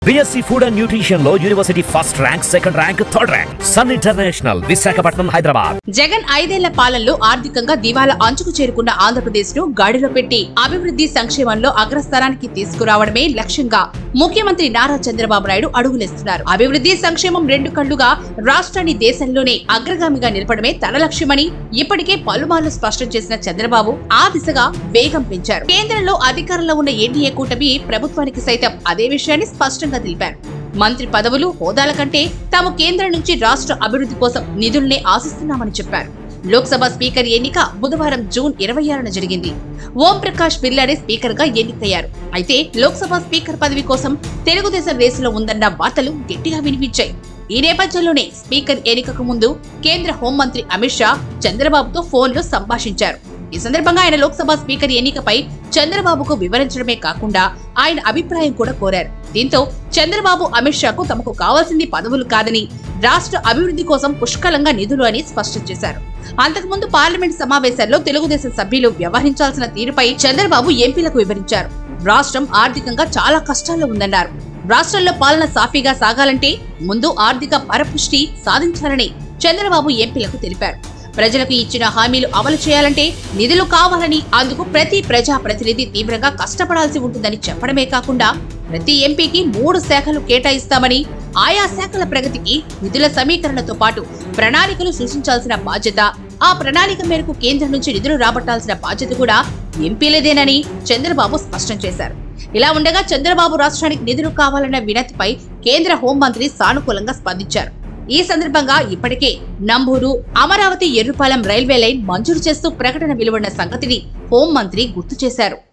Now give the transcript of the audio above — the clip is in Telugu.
బీఎస్సీ ఫుడ్ అండ్ న్యూట్రిషన్ లో university first rank second rank third rank Sun International Visakhapatnam Hyderabad Jagan ఐదేళ్ల పాలనలో ఆర్థికంగా దివాలా అంచుకు చేరుకున్న ఆంధ్రప్రదేశ్ ను గాడిలో పెట్టి అభివృద్ధి సంక్షేమంలో అగ్రస్థానానికి తీసుకురావడమే లక్ష్యంగా ముఖ్యమంత్రి నారా చంద్రబాబు నాయుడు అడుగులేస్తున్నారు అభివృద్ధి సంక్షేమం రెండు కళ్లుగా రాష్ట్రాన్ని దేశంలోనే అగ్రగామిగా నిలపడమే తన లక్ష్యమని ఇప్పటికే పలుమార్లు స్పష్టం చేసిన చంద్రబాబు ఆ దిశగా వేగం పెంచారు కేంద్రంలో అధికారంలో ఉన్న ఎన్డీఏ కూటమి ప్రభుత్వానికి సైతం అదే విషయాన్ని స్పష్టంగా తెలిపారు మంత్రి పదవులు హోదాల కంటే తాము కేంద్రం నుంచి రాష్ట్ర అభివృద్ధి కోసం నిధుల్నే ఆశిస్తున్నామని చెప్పారు లోక్సభ స్పీకర్ ఎన్నిక బుధవారం జూన్ ఇరవై ఆరున జరిగింది ఓం ప్రకాష్ బిర్లానే స్పీకర్ గా ఎన్నికయ్యారు అయితే లోక్సభ స్పీకర్ పదవి కోసం తెలుగుదేశం రేసులో ఉందన్న వార్తలు గట్టిగా వినిపించాయి ఈ నేపథ్యంలోనే స్పీకర్ ఎన్నికకు ముందు కేంద్ర హోంమంత్రి అమిత్ షా చంద్రబాబుతో ఫోన్లో సంభాషించారు ఈ సందర్భంగా ఆయన లోక్సభ స్పీకర్ ఎన్నికపై చంద్రబాబుకు వివరించడమే కాకుండా ఆయన అభిప్రాయం కూడా కోరారు దీంతో చంద్రబాబు అమిత్ షాకు తమకు కావాల్సింది పదవులు కాదని రాష్ట్ర అభివృద్ధి కోసం పుష్కలంగా నిధులు అని స్పష్టం చేశారు అంతకుముందు పార్లమెంట్ సమావేశాల్లో తెలుగుదేశం సభ్యులు వ్యవహరించాల్సిన తీరుపై చంద్రబాబు ఎంపీలకు వివరించారు రాష్ట్రం ఆర్థికంగా చాలా కష్టాల్లో ఉందన్నారు రాష్ట్రంలో పాలన సాఫీగా సాగాలంటే ముందు ఆర్థిక పరపుష్టి సాధించాలని చంద్రబాబు ఎంపీలకు తెలిపారు ప్రజలకు ఇచ్చిన హామీలు అమలు చేయాలంటే నిధులు కావాలని అందుకు ప్రతి ప్రజా ప్రతినిధి తీవ్రంగా కష్టపడాల్సి ఉంటుందని చెప్పడమే కాకుండా ప్రతి ఎంపీకి మూడు శాఖలు కేటాయిస్తామని ఆయా శాఖల ప్రగతికి నిధుల సమీకరణతో పాటు ప్రణాళికలు సృష్టించాల్సిన బాధ్యత ఆ ప్రణాళిక మేరకు కేంద్రం నుంచి నిధులు రాబట్టాల్సిన బాధ్యత కూడా ఎంపీలదేనని చంద్రబాబు స్పష్టం చేశారు ఇలా ఉండగా చంద్రబాబు రాష్ట్రానికి నిధులు కావాలన్న వినతిపై కేంద్ర హోంమంత్రి సానుకూలంగా స్పందించారు ఈ సందర్భంగా ఇప్పటికే నంబూరు అమరావతి ఎర్రుపాలెం రైల్వే లైన్ మంజూరు చేస్తూ ప్రకటన వెలువడిన సంగతిని హోంమంత్రి గుర్తు చేశారు